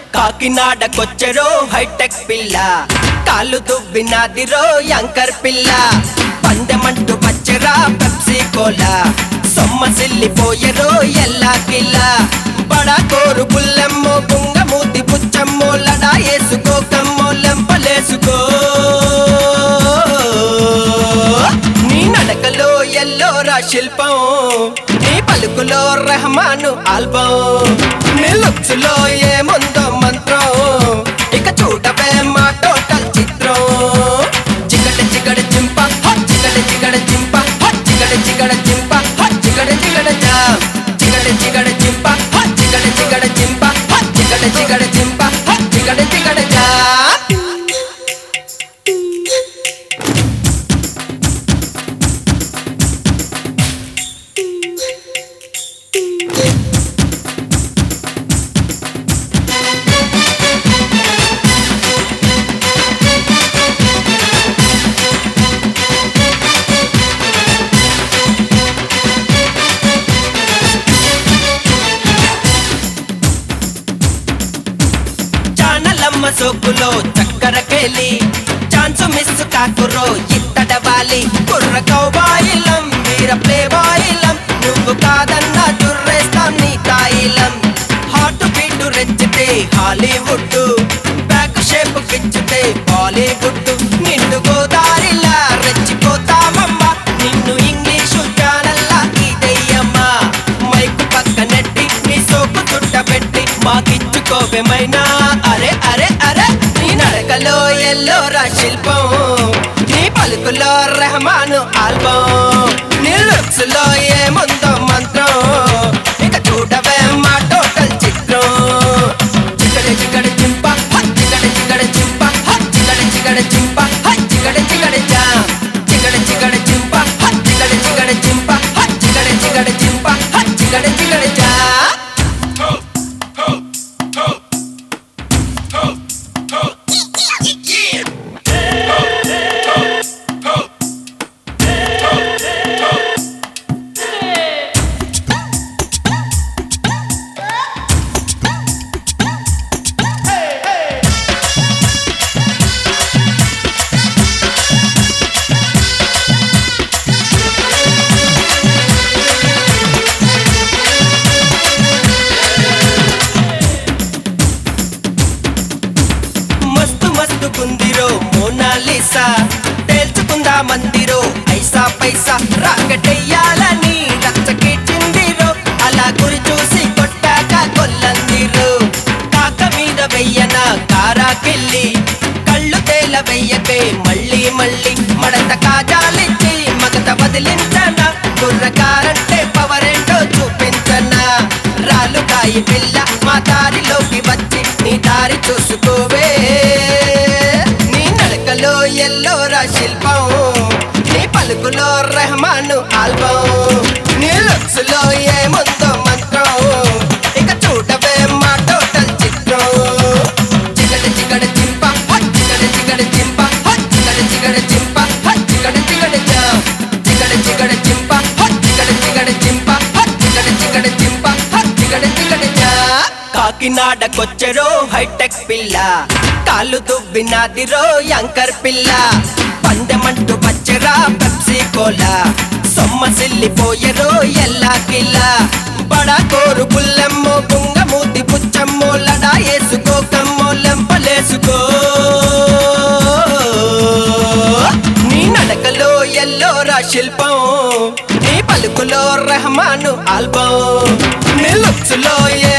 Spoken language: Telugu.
కాకినాడకొచ్చెరో హైటెక్ పిల్ల కాళ్ళు దువ్వినాదిరో యాంకర్ పిల్ల పందెమంటూ వచ్చెరా పెప్సీ కోలా సొమ్మ సిల్లిపోయెరో ఎల్లా కిల్ల బడా కోరు పుల్లెమ్మో బుంగ మూతి పుచ్చమ్మో లడా వేసుకో కమ్మో లెంపలేసుకో నీ నడకలో ఎల్లోరా శిల్పం నీ పలుకులో రెహమాను ఆల్బం నీ లుక్స్ లో ఏముందో మంత్రం ఇక చూడవే మా టోటల్ చిత్రం చిగడ చిగడ చింప హ, చిగడ చిగడ చింప హ, చిగడ చిగడ చింప హ, చిగడ చిగడ జా చిగడ చిగడ చింప హ, చిగడ చిగడ చింప హ, చిగడ చిగడ చింప హ, చిగడ చిగడ జా చానలమ్మ సోకులో చక్కర కేలి ఛాన్స్ మిస్ కాకురో ఇత్తడవాలి కుర్ర కౌబాయిలం వీర ప్లే బాయిలం నువ్వు కాదన్నా దుర్రేస్తాం నీ తాయిలం హాట్ బీట్ రెచ్చితే హాలీవుడ్ బ్యాక్ షేప్ కిచ్చితే బాలీవుడ్ నిండు గోదారిలా రెచ్చిపోతామమ్మా నిన్ను ఇంగ్లీషు ఛానల్లా ఇదయ్యమ్మా మైకు పక్కనెట్టి నీ సోకు చుట్టబెట్టి మాకిచ్చుకోవేమైనా అరే అరే అరే నీ నడకలో ఎల్లోరా శిల్పం నీ పలుకులో రెహమాను ఆల్బం నీ లుక్స్ లో ఏముందో మంత్రం ఇక చూడవే మా టోటల్ చిత్రం చిగడ చిగడ చింప హ, చిగడ చిగడ చింప హ, చిగడ చిగడ చింప హ, చిగడ చిగడ జా చిగడ చిగడ చింప హ, చిగడ చిగడ చింప హ, చిగడ చిగడ చింప హ, చిగడ చిగడ జా మస్తు మస్తు కుందిరో మోనాలిసా తేల్చుకుందా మందిరో ఐసా పైసా రాకెట్టెయ్యాలని రచ్చకెట్టిందిరో అలా గురి చూసి కొట్టాక కొల్లందిరో కాక మీద వెయ్యన కారాకెళ్ళి కళ్ళు తేల వెయ్యకే మళ్ళీ మళ్ళీ మడత కాజాలిచ్చి మగత వదిలించనా కుర్రకారంటే పవరేంటో చూపించనా రాలు కాయి పిల్ల మా దారిలోకి వచ్చి నీ దారి చూసుకోవే నీ నడకలో ఎల్లోరా శిల్పం నీ పలుకులో రెహమాను ఆల్బం నీ లుక్స్ లో ఏముందో మంత్రం ఇక చూడవే మా టోటల్ చిత్రం చిగడ చిగడ చింప హ, చిగడ చిగడ చింప హ, చిగడ చిగడ చింప హ, చిగడ చిగడ జా చిగడ చిగడ చింప హ, చిగడ చిగడ చింప హ, చిగడ చిగడ చింప హ, చిగడ చిగడ జా కాకినాడకొచ్చెరో హైటెక్ పిల్ల కాళ్ళు దువ్వినాదిరో యాంకర్ పిల్ల పందెమంటూ వచ్చెరా పెప్సీ కోలా సొమ్మ సిల్లిపోయెరో ఎల్లా కిల్ల బడా కోరు పుల్లెమ్మో బుంగ మూతి పుచ్చమ్మో లడా వేసుకో కమ్మో లెంపలేసుకో నీ నడకలో ఎల్లోరా శిల్పం నీ పలుకులో రెహమాను ఆల్బం నీ లుక్స్ లో ఏ